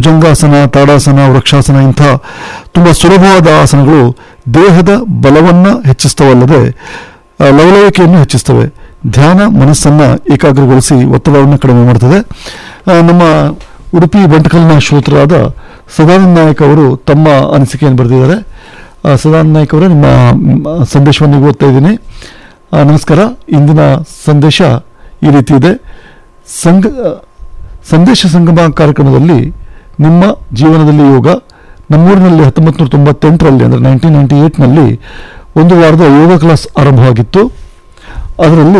ಭುಜಂಗಾಸನ ತಾಡಾಸನ ವೃಕ್ಷಾಸನ ಇಂಥ ತುಂಬ ಸುಲಭವಾದ ಆಸನಗಳು ದೇಹದ ಬಲವನ್ನು ಹೆಚ್ಚಿಸ್ತವಲ್ಲದೆ ಆ, ಲವಲವಿಕೆಯನ್ನು ಹೆಚ್ಚಿಸ್ತವೆ ಧ್ಯಾನ ಮನಸ್ಸನ್ನು ಏಕಾಗ್ರಗೊಳಿಸಿ ಒತ್ತಡವನ್ನು ಕಡಿಮೆ ಮಾಡ್ತದೆ ಆ, ನಮ್ಮ ಉಡುಪಿ ಬಂಟಕಲ್ನ ಶ್ರೋತರಾದ ಸದಾನಂದ ನಾಯಕ್ ಅವರು ತಮ್ಮ ಅನಿಸಿಕೆಯನ್ನು ಬರೆದಿದ್ದಾರೆ ಆ, ಸದಾನಂದ ನಾಯಕ್ ಅವರೇ ನಿಮ್ಮ ಮ್, ಸಂದೇಶವನ್ನು ಈಗ ಓದ್ತಾ ಇದ್ದೀನಿ ಆ, ನಮಸ್ಕಾರ ಇಂದಿನ ಸಂದೇಶ ಈ ರೀತಿ ಇದೆ ಸಂಘ ಸಂದೇಶ ಸಂಗಮ ಕಾರ್ಯಕ್ರಮದಲ್ಲಿ ನಿಮ್ಮ ಜೀವನದಲ್ಲಿ ಯೋಗ ನಮ್ಮೂರಿನಲ್ಲಿ ಹತ್ತೊಂಬತ್ತು ನೂರ ತೊಂಬತ್ತೆಂಟರಲ್ಲಿ ಅಂದರೆ ನೈನ್ಟೀನ್ ನೈಂಟಿ ಏಯ್ಟ್ನಲ್ಲಿ ಒಂದು ವಾರದ ಯೋಗ ಕ್ಲಾಸ್ ಆರಂಭವಾಗಿತ್ತು ಅದರಲ್ಲಿ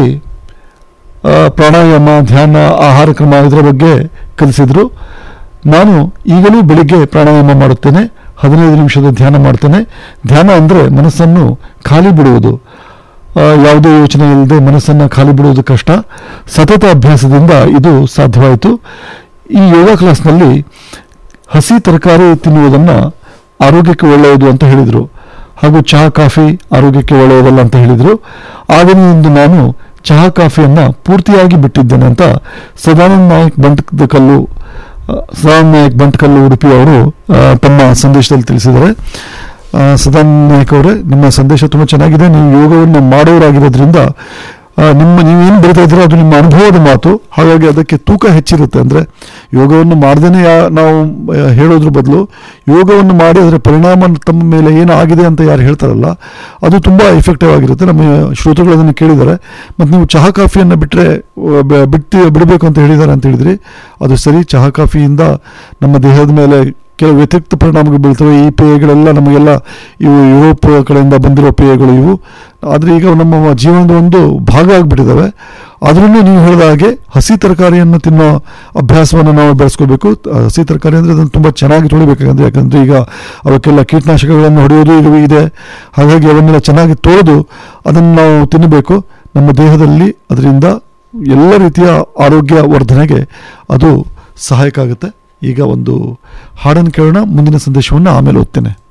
ಆ, ಪ್ರಾಣಾಯಾಮ ಧ್ಯಾನ ಆಹಾರ ಕ್ರಮ ಇದರ ಬಗ್ಗೆ ಕಲಿಸಿದರು ನಾನು ಈಗಲೂ ಬೆಳಿಗ್ಗೆ ಪ್ರಾಣಾಯಾಮ ಮಾಡುತ್ತೇನೆ ಹದಿನೈದು ನಿಮಿಷದ ಧ್ಯಾನ ಮಾಡ್ತೇನೆ ಧ್ಯಾನ ಅಂದರೆ ಮನಸ್ಸನ್ನು ಖಾಲಿ ಬಿಡುವುದು ಆ, ಯಾವುದೇ ಯೋಚನೆ ಇಲ್ಲದೆ ಮನಸ್ಸನ್ನು ಖಾಲಿ ಬಿಡುವುದು ಕಷ್ಟ ಸತತ ಅಭ್ಯಾಸದಿಂದ ಇದು ಸಾಧ್ಯವಾಯಿತು ಈ ಯೋಗ ಕ್ಲಾಸ್ನಲ್ಲಿ ಹಸಿ ತರಕಾರಿ ತಿನ್ನುವುದನ್ನು ಆರೋಗ್ಯಕ್ಕೆ ಒಳ್ಳೆಯದು ಅಂತ ಹೇಳಿದರು ಹಾಗೂ ಚಹಾ ಕಾಫಿ ಆರೋಗ್ಯಕ್ಕೆ ಒಳ್ಳೆಯದಲ್ಲ ಅಂತ ಹೇಳಿದರು ಆಗಿನಿಂದ ನಾನು ಚಹಾ ಕಾಫಿಯನ್ನು ಪೂರ್ತಿಯಾಗಿ ಬಿಟ್ಟಿದ್ದೇನೆ ಅಂತ ಸದಾನಂದ ನಾಯಕ್ ಬಂಟಕಲ್ಲು ಆ, ಸದಾನಂದ ನಾಯಕ್ ಬಂಟಕಲ್ಲು ಉಡುಪಿ ಅವರು ಆ, ತಮ್ಮ ಸಂದೇಶದಲ್ಲಿ ತಿಳಿಸಿದ್ದಾರೆ ಆ, ಸದಾನಂದ ನಾಯಕ್ ಅವರೇ ನಿಮ್ಮ ಸಂದೇಶ ತುಂಬ ಚೆನ್ನಾಗಿದೆ ನೀವು ಯೋಗವನ್ನು ಮಾಡೋರಾಗಿರೋದ್ರಿಂದ ಆ, ನಿಮ್ಮ ನೀವೇನು ಬರಿತಾ ಇದ್ದೀರೋ ಅದು ನಿಮ್ಮ ಅನುಭವದ ಮಾತು ಹಾಗಾಗಿ ಅದಕ್ಕೆ ತೂಕ ಹೆಚ್ಚಿರುತ್ತೆ ಅಂದರೆ ಯೋಗವನ್ನು ಮಾಡ್ದೇ ನಾವು ಆ, ಹೇಳೋದ್ರ ಬದಲು ಯೋಗವನ್ನು ಮಾಡಿ ಅದರ ಪರಿಣಾಮ ತಮ್ಮ ಮೇಲೆ ಏನು ಆಗಿದೆ ಅಂತ ಯಾರು ಹೇಳ್ತಾರಲ್ಲ ಅದು ತುಂಬ ಎಫೆಕ್ಟಿವ್ ಆಗಿರುತ್ತೆ ನಮ್ಮ ಶ್ರೋತೃಗಳು ಅದನ್ನು ಕೇಳಿದ್ದಾರೆ ಮತ್ತು ನೀವು ಚಹಾ ಕಾಫಿಯನ್ನು ಬಿಟ್ಟರೆ ಬಿಟ್ಟು ಬಿಡಬೇಕು ಅಂತ ಹೇಳಿದ್ದಾರೆ ಅಂತ ಹೇಳಿದ್ರಿ ಅದು ಸರಿ ಚಹಾ ಕಾಫಿಯಿಂದ ನಮ್ಮ ದೇಹದ ಮೇಲೆ ಕೆಲವು ವ್ಯತಿರಿಕ್ತ ಪರಿಣಾಮಗಳು ಬೀಳ್ತವೆ ಈ ಪೇಯಗಳೆಲ್ಲ ನಮಗೆಲ್ಲ ಇವು ಯುರೋಪ್ ಕಡೆಯಿಂದ ಬಂದಿರೋ ಪೇಯಗಳು ಇವು ಆದರೆ ಈಗ ನಮ್ಮ ಜೀವನದ ಒಂದು ಭಾಗ ಆಗಿಬಿಟ್ಟಿದ್ದಾವೆ ಆದ್ರೂ ನೀವು ಹೇಳಿದ ಹಾಗೆ ಹಸಿ ತರಕಾರಿಯನ್ನು ತಿನ್ನೋ ಅಭ್ಯಾಸವನ್ನು ನಾವು ಬೆಳೆಸ್ಕೋಬೇಕು ಹಸಿ ತರಕಾರಿ ಅಂದರೆ ಅದನ್ನು ತುಂಬ ಚೆನ್ನಾಗಿ ತೊಳಿಬೇಕಾಗಂದ್ರೆ ಯಾಕಂದರೆ ಈಗ ಅವಕ್ಕೆಲ್ಲ ಕೀಟನಾಶಕಗಳನ್ನು ಹೊಡೆಯೋದು ಈಗ ಇದೆ ಹಾಗಾಗಿ ಅವನ್ನೆಲ್ಲ ಚೆನ್ನಾಗಿ ತೊಳೆದು ಅದನ್ನು ನಾವು ತಿನ್ನಬೇಕು ನಮ್ಮ ದೇಹದಲ್ಲಿ ಅದರಿಂದ ಎಲ್ಲ ರೀತಿಯ ಆರೋಗ್ಯ ವರ್ಧನೆಗೆ ಅದು ಸಹಾಯಕ ಆಗುತ್ತೆ ಈಗ ಒಂದು ಹಾಡನ್ನು ಕೇಳೋಣ ಮುಂದಿನ ಸಂದೇಶವನ್ನು ಆಮೇಲೆ ಓದ್ತೇನೆ